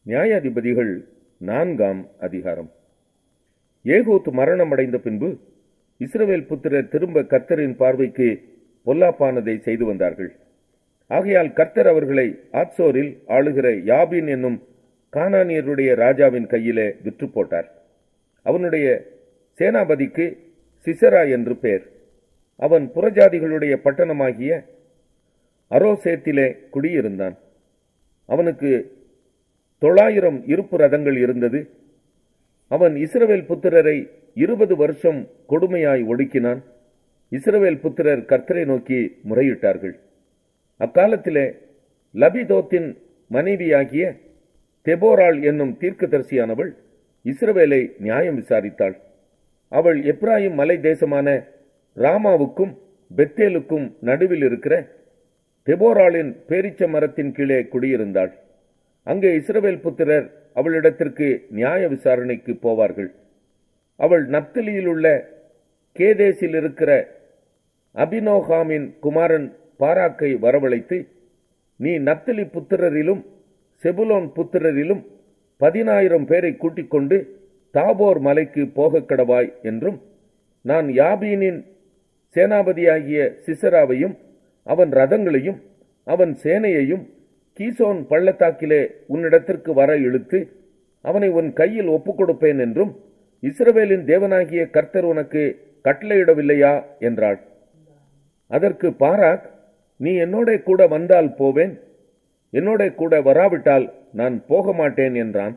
நியாயாதிபதிகள் நான்காம் அதிகாரம் ஏகூத் மரணமடைந்த பின்பு இஸ்ரவேல் புத்திரர் திரும்ப கர்த்தரின் பார்வைக்கு பொல்லாப்பானதை செய்து வந்தார்கள் ஆகையால் கர்த்தர் அவர்களை ஆத்சோரில் ஆளுகிற யாபின் என்னும் கானானியருடைய ராஜாவின் கையிலே விற்று போட்டார் அவனுடைய சேனாபதிக்கு சிசரா என்று பெயர் அவன் புறஜாதிகளுடைய பட்டணமாகிய அரோசேத்திலே குடியிருந்தான் அவனுக்கு தொள்ளாயிரம் இருப்பு ரதங்கள் இருந்தது அவன் இஸ்ரவேல் புத்திரரை இருபது வருஷம் கொடுமையாய் ஒடுக்கினான் இஸ்ரவேல் புத்திரர் கர்த்தரை நோக்கி முறையிட்டார்கள் அக்காலத்திலே லபிதோத்தின் மனைவியாகிய தெபோராள் என்னும் தீர்க்கதரிசியானவள் இஸ்ரவேலை நியாயம் விசாரித்தாள் அவள் எப்ராயிம் மலை தேசமான ராமாவுக்கும் பெத்தேலுக்கும் நடுவில் இருக்கிற தெபோராளின் பேரிச்ச மரத்தின் கீழே குடியிருந்தாள் அங்கே இஸ்ரவேல் புத்திரர் அவளிடத்திற்கு நியாய விசாரணைக்கு போவார்கள் அவள் நப்தலியில் உள்ள கேதேசில் இருக்கிற அபினோகாமின் குமாரன் பாராக்கை வரவழைத்து நீ நப்தலி புத்திரரிலும் செபுலோன் புத்திரரிலும் பதினாயிரம் பேரை கூட்டிக் கொண்டு தாபோர் மலைக்கு போகக் கடவாய் என்றும் நான் யாபீனின் சேனாபதியாகிய சிசராவையும் அவன் ரதங்களையும் அவன் சேனையையும் கீசோன் பள்ளத்தாக்கிலே உன்னிடத்திற்கு வர இழுத்து அவனை உன் கையில் ஒப்புக் கொடுப்பேன் என்றும் இஸ்ரவேலின் தேவனாகிய கர்த்தர் உனக்கு கட்டளையிடவில்லையா என்றாள் அதற்கு பாராக் நீ என்னோட கூட வந்தால் போவேன் என்னோட கூட வராவிட்டால் நான் போக மாட்டேன் என்றான்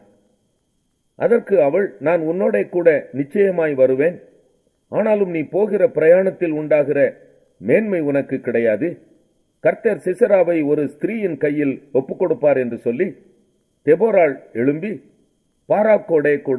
அதற்கு அவள் நான் உன்னோட கூட நிச்சயமாய் வருவேன் ஆனாலும் நீ போகிற பிரயாணத்தில் உண்டாகிற மேன்மை உனக்கு கிடையாது கர்த்தர் சிசராவை ஒரு ஸ்திரீயின் கையில் ஒப்புக் கொடுப்பார் என்று சொல்லி தெபோராள் எழும்பி பாராக்கோடே கூட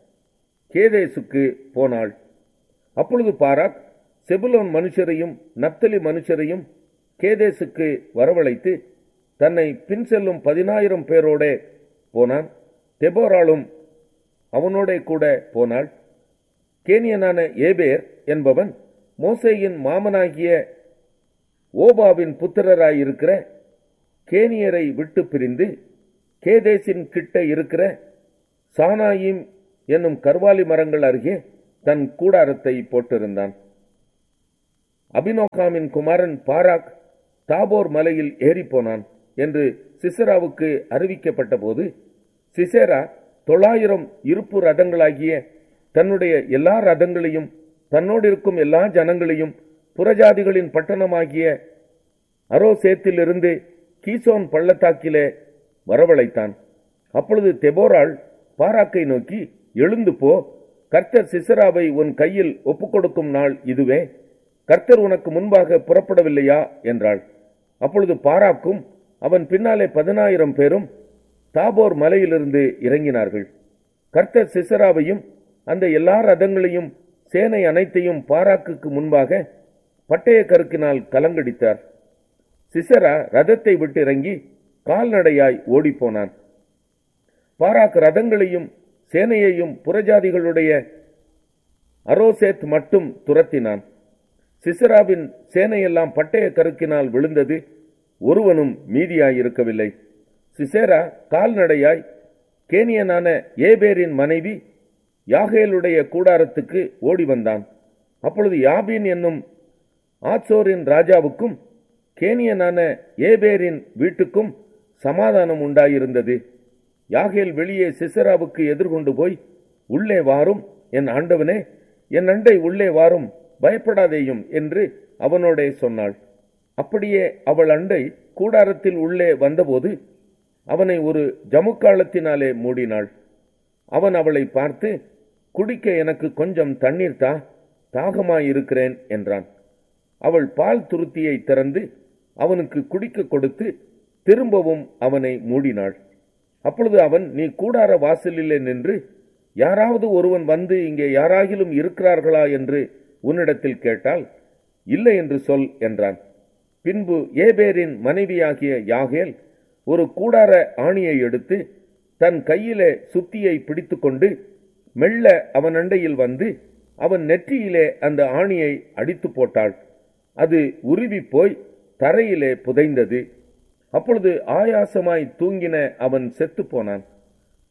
கேதேசுக்கு போனாள் அப்பொழுது பாராக் செபுலோன் மனுஷரையும் நப்தலி மனுஷரையும் கேதேசுக்கு வரவழைத்து தன்னை பின் செல்லும் பதினாயிரம் பேரோடே போனான் தெபோராளும் அவனோட கூட போனாள் கேனியனான ஏபேர் என்பவன் மோசேயின் மாமனாகிய ஓபாவின் புத்திரராயிருக்கிற கேனியரை விட்டு பிரிந்து கேதேசின் கிட்ட இருக்கிற சானாயிம் என்னும் கர்வாலி மரங்கள் அருகே தன் கூடாரத்தை போட்டிருந்தான் அபினோகாமின் குமாரன் பாராக் தாபோர் மலையில் ஏறிப்போனான் என்று சிசராவுக்கு அறிவிக்கப்பட்ட போது சிசேரா தொள்ளாயிரம் இருப்பு ரதங்களாகிய தன்னுடைய எல்லா ரதங்களையும் தன்னோடு இருக்கும் எல்லா ஜனங்களையும் புறஜாதிகளின் பட்டணமாகிய அரோசேத்திலிருந்து கீசோன் பள்ளத்தாக்கிலே வரவழைத்தான் அப்பொழுது தெபோராள் பாராக்கை நோக்கி எழுந்து போ கர்த்தர் சிசராவை உன் கையில் ஒப்புக் கொடுக்கும் நாள் இதுவே கர்த்தர் உனக்கு முன்பாக புறப்படவில்லையா என்றாள் அப்பொழுது பாராக்கும் அவன் பின்னாலே பதினாயிரம் பேரும் தாபோர் மலையிலிருந்து இறங்கினார்கள் கர்த்தர் சிசராவையும் அந்த எல்லா ரதங்களையும் சேனை அனைத்தையும் பாராக்குக்கு முன்பாக பட்டய கருக்கினால் கலங்கடித்தார் சிசரா ரதத்தை விட்டு இறங்கி கால்நடையாய் ஓடிப்போனான் பாராக் ரதங்களையும் சேனையையும் புறஜாதிகளுடைய அரோசேத் மட்டும் துரத்தினான் சிசராவின் சேனையெல்லாம் பட்டய கருக்கினால் விழுந்தது ஒருவனும் மீதியாயிருக்கவில்லை சிசேரா கால்நடையாய் கேனியனான ஏபேரின் மனைவி யாகேலுடைய கூடாரத்துக்கு ஓடி வந்தான் அப்பொழுது யாபின் என்னும் ஆத்சோரின் ராஜாவுக்கும் கேனியனான ஏபேரின் வீட்டுக்கும் சமாதானம் உண்டாயிருந்தது யாகேல் வெளியே சிசராவுக்கு எதிர்கொண்டு போய் உள்ளே வாரும் என் ஆண்டவனே என் அண்டை உள்ளே வாரும் பயப்படாதேயும் என்று அவனோடே சொன்னாள் அப்படியே அவள் அண்டை கூடாரத்தில் உள்ளே வந்தபோது அவனை ஒரு ஜமுக்காலத்தினாலே மூடினாள் அவன் அவளை பார்த்து குடிக்க எனக்கு கொஞ்சம் தண்ணீர் தா தாகமாயிருக்கிறேன் என்றான் அவள் பால் துருத்தியை திறந்து அவனுக்கு குடிக்க கொடுத்து திரும்பவும் அவனை மூடினாள் அப்பொழுது அவன் நீ கூடார வாசலிலே நின்று யாராவது ஒருவன் வந்து இங்கே யாராகிலும் இருக்கிறார்களா என்று உன்னிடத்தில் கேட்டால் இல்லை என்று சொல் என்றான் பின்பு ஏபேரின் மனைவியாகிய யாகேல் ஒரு கூடார ஆணியை எடுத்து தன் கையிலே சுத்தியை பிடித்துக்கொண்டு மெல்ல அவன் அண்டையில் வந்து அவன் நெற்றியிலே அந்த ஆணியை அடித்து போட்டாள் அது உருவி போய் தரையிலே புதைந்தது அப்பொழுது ஆயாசமாய் தூங்கின அவன் செத்துப் போனான்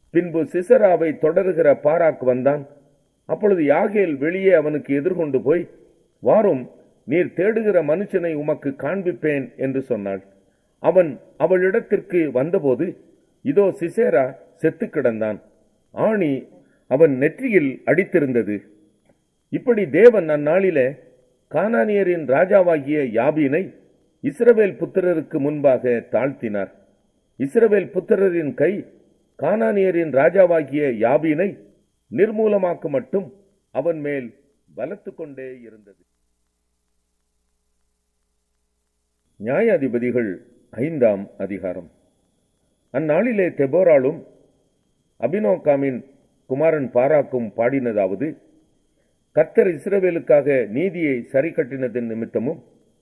பின்பு சிசராவை தொடருகிற பாராக் வந்தான் அப்பொழுது யாகேல் வெளியே அவனுக்கு எதிர்கொண்டு போய் வாரும் நீர் தேடுகிற மனுஷனை உமக்கு காண்பிப்பேன் என்று சொன்னாள் அவன் அவளிடத்திற்கு வந்தபோது இதோ சிசேரா செத்து கிடந்தான் ஆணி அவன் நெற்றியில் அடித்திருந்தது இப்படி தேவன் அந்நாளிலே கானானியரின் ராஜாவாகிய யாபீனை இஸ்ரவேல் புத்திரருக்கு முன்பாக தாழ்த்தினார் இஸ்ரவேல் புத்திரரின் கை கானானியரின் ராஜாவாகிய யாபீனை நிர்மூலமாக்க மட்டும் அவன் மேல் பலத்து கொண்டே இருந்தது நியாயாதிபதிகள் ஐந்தாம் அதிகாரம் அந்நாளிலே தெபோராலும் அபினோகாமின் குமாரன் பாராக்கும் பாடினதாவது கர்த்தர் இஸ்ரவேலுக்காக நீதியை சரி கட்டினதின் நிமித்தமும்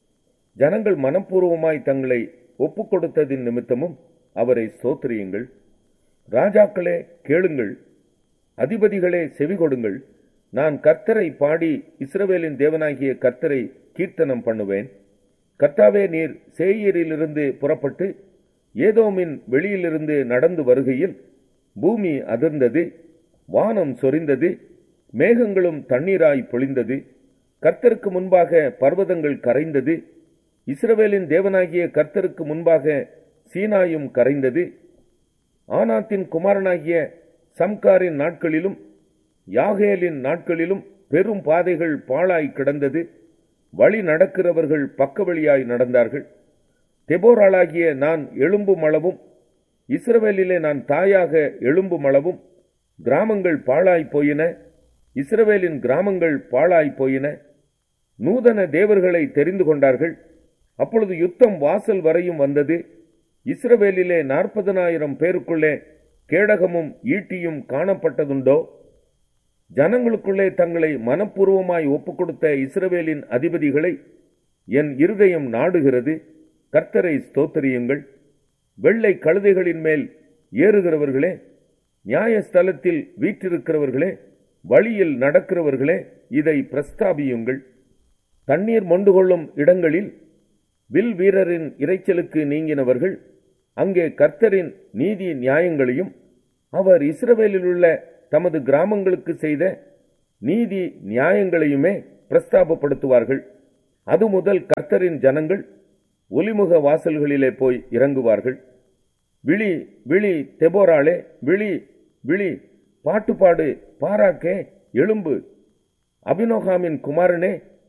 ஜனங்கள் மனப்பூர்வமாய் தங்களை ஒப்புக் கொடுத்ததின் நிமித்தமும் அவரை ஸ்தோத்திரியுங்கள் ராஜாக்களே கேளுங்கள் அதிபதிகளே செவி கொடுங்கள் நான் கர்த்தரை பாடி இஸ்ரவேலின் தேவனாகிய கர்த்தரை கீர்த்தனம் பண்ணுவேன் கர்த்தாவே நீர் சேயரிலிருந்து புறப்பட்டு ஏதோமின் வெளியிலிருந்து நடந்து வருகையில் பூமி அதிர்ந்தது வானம் சொரிந்தது மேகங்களும் தண்ணீராய் பொழிந்தது கர்த்தருக்கு முன்பாக பர்வதங்கள் கரைந்தது இஸ்ரவேலின் தேவனாகிய கர்த்தருக்கு முன்பாக சீனாயும் கரைந்தது ஆனாத்தின் குமாரனாகிய சம்காரின் நாட்களிலும் யாகேலின் நாட்களிலும் பெரும் பாதைகள் பாழாய் கிடந்தது வழி நடக்கிறவர்கள் பக்கவழியாய் நடந்தார்கள் தெபோராளாகிய நான் எழும்பும் அளவும் இஸ்ரவேலிலே நான் தாயாக எழும்பும் அளவும் கிராமங்கள் பாழாய் போயின இஸ்ரவேலின் கிராமங்கள் பாழாய் போயின நூதன தேவர்களை தெரிந்து கொண்டார்கள் அப்பொழுது யுத்தம் வாசல் வரையும் வந்தது இஸ்ரவேலிலே நாற்பதனாயிரம் பேருக்குள்ளே கேடகமும் ஈட்டியும் காணப்பட்டதுண்டோ ஜனங்களுக்குள்ளே தங்களை மனப்பூர்வமாய் ஒப்புக் கொடுத்த இஸ்ரவேலின் அதிபதிகளை என் இருதயம் நாடுகிறது கர்த்தரை ஸ்தோத்திரியுங்கள் வெள்ளை கழுதைகளின் மேல் ஏறுகிறவர்களே நியாயஸ்தலத்தில் வீற்றிருக்கிறவர்களே வழியில் நடக்கிறவர்களே இதை பிரஸ்தாபியுங்கள் தண்ணீர் மொண்டு கொள்ளும் இடங்களில் வில் வீரரின் இரைச்சலுக்கு நீங்கினவர்கள் அங்கே கர்த்தரின் நீதி நியாயங்களையும் அவர் இஸ்ரவேலில் உள்ள தமது கிராமங்களுக்கு செய்த நீதி நியாயங்களையுமே பிரஸ்தாபப்படுத்துவார்கள் அது முதல் கர்த்தரின் ஜனங்கள் ஒலிமுக வாசல்களிலே போய் இறங்குவார்கள் விழி விழி தெபோராளே விழி விழி பாட்டுப்பாடு பாராக்கே எழும்பு அபினோகாமின் குமாரனே